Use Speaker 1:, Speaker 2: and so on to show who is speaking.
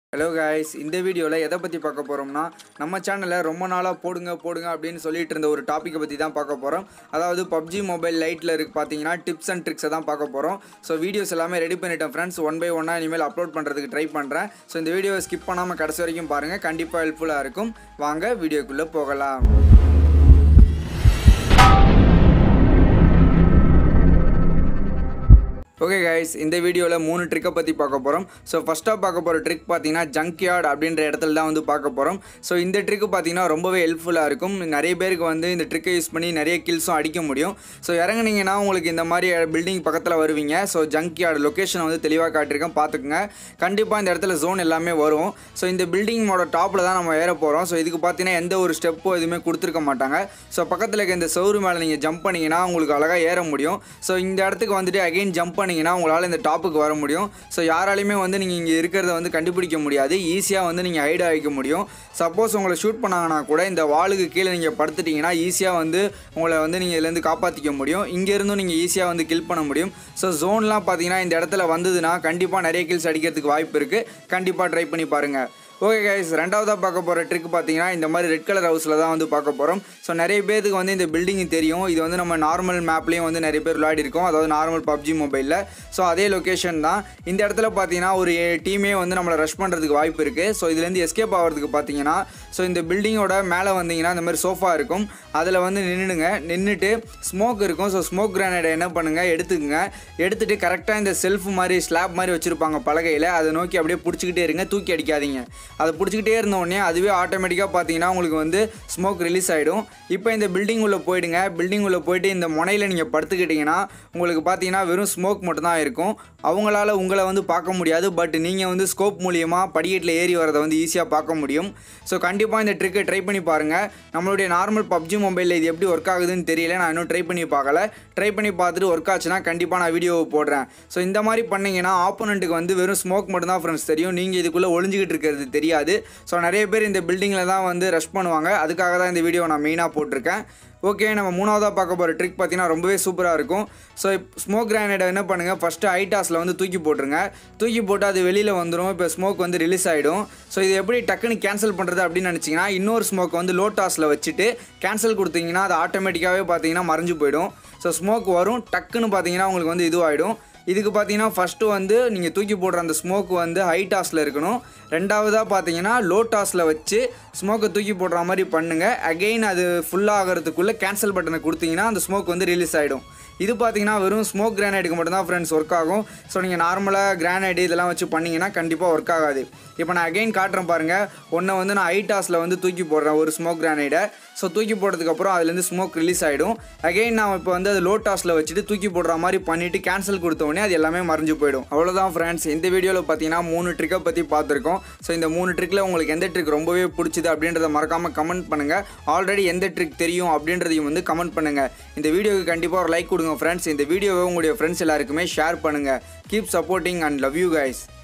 Speaker 1: hello guys இந்த வீடியோவில் எதை பற்றி பார்க்க போகிறோம்னா நம்ம சேனலில் ரொம்ப நாளாக போடுங்க போடுங்க அப்படின்னு சொல்லிட்டு இருந்த ஒரு டாப்பிக்கை பற்றி தான் பார்க்க போகிறோம் அதாவது பப்ஜி மொபைல் லைட்டில் இருக்கு பார்த்தீங்கன்னா டிப்ஸ் அண்ட் ட்ரிக்ஸை தான் பார்க்க போகிறோம் ஸோ வீடியோஸ் எல்லாமே ரெடி பண்ணிட்டேன் ஃப்ரெண்ட்ஸ் ஒன் பை ஒன்னாக இனிமேல் அப்லோட் பண்ணுறதுக்கு ட்ரை பண்ணுறேன் ஸோ இந்த வீடியோவை ஸ்கிப் பண்ணாமல் கடைசி வரைக்கும் பாருங்கள் கண்டிப்பாக ஹெல்ப்ஃபுல்லாக இருக்கும் வாங்க வீடியோக்குள்ளே போகலாம் ஓகே கைஸ் இந்த வீடியோவில் மூணு ட்ரிக்கை பற்றி பார்க்க போகிறோம் ஸோ ஃபஸ்ட்டாக பார்க்க போகிற ட்ரிக் பார்த்தீங்கன்னா ஜங்க்யார்ட் அப்படின்ற இடத்துல தான் வந்து பார்க்க போகிறோம் ஸோ இந்த ட்ரிக்கு பார்த்தீங்கன்னா ரொம்பவே ஹெல்ப்ஃபுல்லாக இருக்கும் நிறைய பேருக்கு வந்து இந்த ட்ரிக்கை யூஸ் பண்ணி நிறைய கில்ஸும் அடிக்க முடியும் ஸோ இறங்குனீங்கன்னா உங்களுக்கு இந்த மாதிரி பில்டிங் பக்கத்தில் வருவீங்க ஸோ ஜங்க்யார்டு லொக்கேஷன் வந்து தெளிவாக காட்டியிருக்கேன் பார்த்துக்குங்க கண்டிப்பாக இந்த இடத்துல ஜோன் எல்லாமே வரும் ஸோ இந்த பில்டிங்கோட டாப்பில் தான் நம்ம ஏற போகிறோம் ஸோ இதுக்கு பார்த்தீங்கன்னா எந்த ஒரு ஸ்டெப்போ எதுவுமே கொடுத்துருக்க மாட்டாங்க ஸோ பக்கத்தில் இருக்க இந்த சவுறு மேலே நீங்கள் ஜம்ப் பண்ணிங்கன்னா உங்களுக்கு அழகாக ஏற முடியும் ஸோ இந்த இடத்துக்கு வந்துட்டு அகைன் ஜம்ப் பண்ணிங்கன்னா உங்களால் இந்த டாப்புக்கு வர முடியும் ஸோ யாராலையுமே வந்து நீங்கள் இங்கே இருக்கிறத வந்து கண்டுபிடிக்க முடியாது ஈஸியாக வந்து நீங்கள் ஹைட் ஆகிக்க முடியும் சப்போஸ் உங்களை ஷூட் பண்ணாங்கன்னா கூட இந்த வாளுக்கு கீழே நீங்கள் படுத்துட்டிங்கன்னா ஈஸியாக வந்து உங்களை வந்து நீங்கள் இதுலேருந்து காப்பாற்றிக்க முடியும் இங்கேருந்தும் நீங்கள் ஈஸியாக வந்து கில் பண்ண முடியும் ஸோ ஜோன்லாம் பார்த்தீங்கன்னா இந்த இடத்துல வந்ததுன்னா கண்டிப்பாக நிறைய கில்ஸ் அடிக்கிறதுக்கு வாய்ப்பு இருக்குது கண்டிப்பாக ட்ரை பண்ணி பாருங்கள் ஓகே கைஸ் ரெண்டாவதாக பார்க்க போகிற ட்ரிக் பார்த்தீங்கன்னா இந்த மாதிரி ரெட் கலர் ஹவுஸில் தான் வந்து பார்க்க போகிறோம் ஸோ நிறைய பேருக்கு வந்து இந்த பில்டிங் தெரியும் இது வந்து நம்ம நார்மல் மேப்லேயும் வந்து நிறைய பேர் விளையாடி இருக்கோம் அதாவது நார்மல் பப்ஜி மொபைலில் ஸோ அதே லொக்கேஷன் தான் இந்த இடத்துல பார்த்தீங்கன்னா ஒரு டீமே வந்து நம்மளை ரஷ் பண்ணுறதுக்கு வாய்ப்பு இருக்குது ஸோ இதுலேருந்து எஸ்கேப் ஆகிறதுக்கு பார்த்தீங்கன்னா ஸோ இந்த பில்டிங்கோட மேலே வந்தீங்கன்னா இந்த மாதிரி சோஃபா இருக்கும் அதில் வந்து நின்றுடுங்க நின்றுட்டு ஸ்மோக் இருக்கும் ஸோ ஸ்மோக் கிரானைடை என்ன பண்ணுங்கள் எடுத்துக்கங்க எடுத்துகிட்டு கரெக்டாக இந்த செல்ஃப் மாதிரி ஸ்லாப் மாதிரி வச்சுருப்பாங்க பலகையில் அதை நோக்கி அப்படியே பிடிச்சிக்கிட்டே இருங்க தூக்கி அடிக்காதீங்க அதை பிடிச்சிக்கிட்டே இருந்த உடனே அதுவே ஆட்டோமேட்டிக்காக பார்த்தீங்கன்னா உங்களுக்கு வந்து ஸ்மோக் ரிலீஸ் ஆகிடும் இப்போ இந்த பில்டிங் உள்ளே போயிடுங்க பில்டிங் உள்ளே போயிட்டு இந்த முனையில் நீங்கள் படுத்துக்கிட்டிங்கன்னா உங்களுக்கு பார்த்தீங்கன்னா வெறும் ஸ்மோக் மட்டும்தான் இருக்கும் அவங்களால உங்களை வந்து பார்க்க முடியாது பட் நீங்கள் வந்து ஸ்கோப் மூலியமாக படிக்கட்டில் ஏறி வரதை வந்து ஈஸியாக பார்க்க முடியும் ஸோ கண்டிப்பாக இந்த ட்ரிக்கை ட்ரை பண்ணி பாருங்கள் நம்மளுடைய நார்மல் பப்ஜி மொபைலில் இது எப்படி ஒர்க் ஆகுதுன்னு தெரியல நான் இன்னும் ட்ரை பண்ணி பார்க்கல ட்ரை பண்ணி பார்த்துட்டு ஒர்க் ஆச்சுன்னா கண்டிப்பாக நான் வீடியோ போடுறேன் ஸோ இந்த மாதிரி பண்ணிங்கன்னா ஆப்போனண்ட்டுக்கு வந்து வெறும் ஸ்மோக் மட்டும் தான் ஃப்ரெண்ட்ஸ் தெரியும் நீங்கள் இதுக்குள்ளே ஒளிஞ்சிக்கிட்டு இருக்கிறது தெரியாது ஸோ நிறைய பேர் இந்த பில்டிங்கில் தான் வந்து ரஷ் பண்ணுவாங்க அதுக்காக தான் இந்த வீடியோ நான் மெயினாக போட்டிருக்கேன் ஓகே நம்ம மூணாவதாக பார்க்க போகிற ட்ரிக் பார்த்தீங்கன்னா ரொம்பவே சூப்பராக இருக்கும் ஸோ ஸ்மோக் கிரானைடை என்ன பண்ணுங்கள் ஃபஸ்ட்டு ஐடாஸில் வந்து தூக்கி போட்டுருங்க தூக்கி போட்டு அது வெளியில் வந்துடும் இப்போ ஸ்மோக் வந்து ரிலீஸ் ஆகிடும் ஸோ இது எப்படி டக்குன்னு கேன்சல் பண்ணுறது அப்படின்னு நினச்சிங்கன்னா இன்னொரு ஸ்மோக் வந்து லோ டாஸில் வச்சுட்டு கேன்சல் கொடுத்தீங்கன்னா அது ஆட்டோமேட்டிக்காகவே பார்த்தீங்கன்னா மறைஞ்சு போயிடும் ஸோ ஸ்மோக் வரும் டக்குன்னு பார்த்தீங்கன்னா உங்களுக்கு வந்து இதுவாகிடும் இதுக்கு பார்த்தீங்கன்னா ஃபஸ்ட்டு வந்து நீங்கள் தூக்கி போடுற அந்த ஸ்மோக் வந்து ஹை டாஸில் இருக்கணும் ரெண்டாவதாக பார்த்தீங்கன்னா லோ டாஸில் வச்சு ஸ்மோக்கை தூக்கி போடுற மாதிரி பண்ணுங்கள் அகெயின் அது ஃபுல்லாக ஆகிறதுக்குள்ளே கேன்சல் பட்டனை கொடுத்தீங்கன்னா அந்த ஸ்மோக் வந்து ரிலீஸ் ஆகிடும் இது பார்த்தீங்கன்னா வெறும் ஸ்மோக் கிரானைடுக்கு மட்டும்தான் ஃப்ரெண்ட்ஸ் ஒர்க் ஆகும் ஸோ நீங்கள் நார்மலாக கிரானைடு இதெல்லாம் வச்சு பண்ணிங்கன்னா கண்டிப்பாக ஒர்க் ஆகாது இப்போ நான் அகைன் காட்டுறேன் பாருங்கள் ஒன்றை வந்து நான் ஐடாஸில் வந்து தூக்கி போடுறேன் ஒரு ஸ்மோக் கிரானைடை ஸோ தூக்கி போட்டதுக்கப்புறம் அதுலேருந்து ஸ்மோக் ரிலீஸ் ஆகிடும் அகைன் நான் இப்போ வந்து அது லோ டாஸில் வச்சுட்டு தூக்கி போடுற மாதிரி பண்ணிவிட்டு கேன்சல் கொடுத்த உடனே அது எல்லாமே மறைஞ்சு போயிடும் அவ்வளோதான் ஃப்ரெண்ட்ஸ் இந்த வீடியோவில் பார்த்தீங்கன்னா மூணு ட்ரிக்கை பற்றி பார்த்துருக்கோம் ஸோ இந்த மூணு ட்ரிக்கில் உங்களுக்கு எந்த ட்ரிக் ரொம்பவே பிடிச்சிது அப்படின்றத மறக்காமல் கமெண்ட் பண்ணுங்கள் ஆல்ரெடி எந்த ட்ரிக் தெரியும் அப்படின்றதையும் வந்து கமெண்ட் பண்ணுங்கள் இந்த வீடியோவுக்கு கண்டிப்பாக ஒரு லைக் கொடுங்க ஃப்ரெண்ட்ஸ் இந்த வீடியோவை உங்களுடைய ஃப்ரெண்ட்ஸ் எல்லாருக்குமே ஷேர் பண்ணுங்கள் keep supporting and love you guys